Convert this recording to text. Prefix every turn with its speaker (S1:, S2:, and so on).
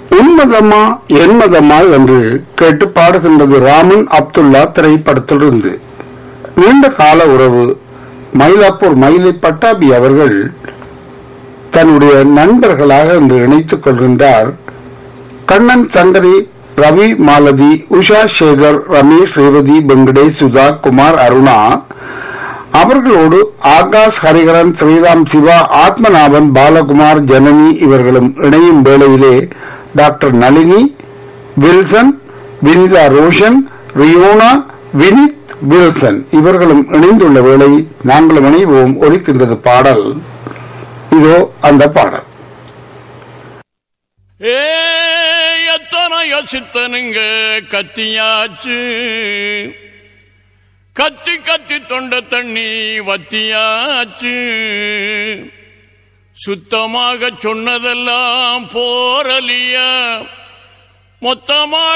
S1: உன்மதமா என்மதமா என்று கேட்டு பாடுகின்றது ராமன் அப்துல்லா திரைப்படத்திலிருந்து நீண்ட கால உறவு மயிலாப்பூர் மயிலை பட்டாபி அவர்கள் தன்னுடைய நண்பர்களாக இன்று இணைத்துக் கொள்கின்றார் கண்ணன் சங்கரி ரவி மாலதி உஷா சேகர் ரமேஷ் ரேவதி வெங்கடேஷ் சுதா குமார் அருணா அவர்களோடு ஆகாஷ் ஹரிகரன் ஸ்ரீராம் சிவா ஆத்மநாபன் பாலகுமார் ஜனனி இவர்களும் இணையும் வேளையிலே doctor Nalini Wilson Vinitha Roshan Riyona Vineeth Wilson இவர்களும் இணைந்துள்ள வேளை நாங்களும் இணைவோம் ஒலிக்கின்றது பாடல் இதோ அந்த பாடல்
S2: ஏ எத்தனையோ சித்தனுங்க கத்தியாச்சு கத்தி கத்தி தொண்ட தண்ணி வத்தியாச்சு சுத்தமாக சொன்னதெல்லாம் போரலியா மொத்தமாக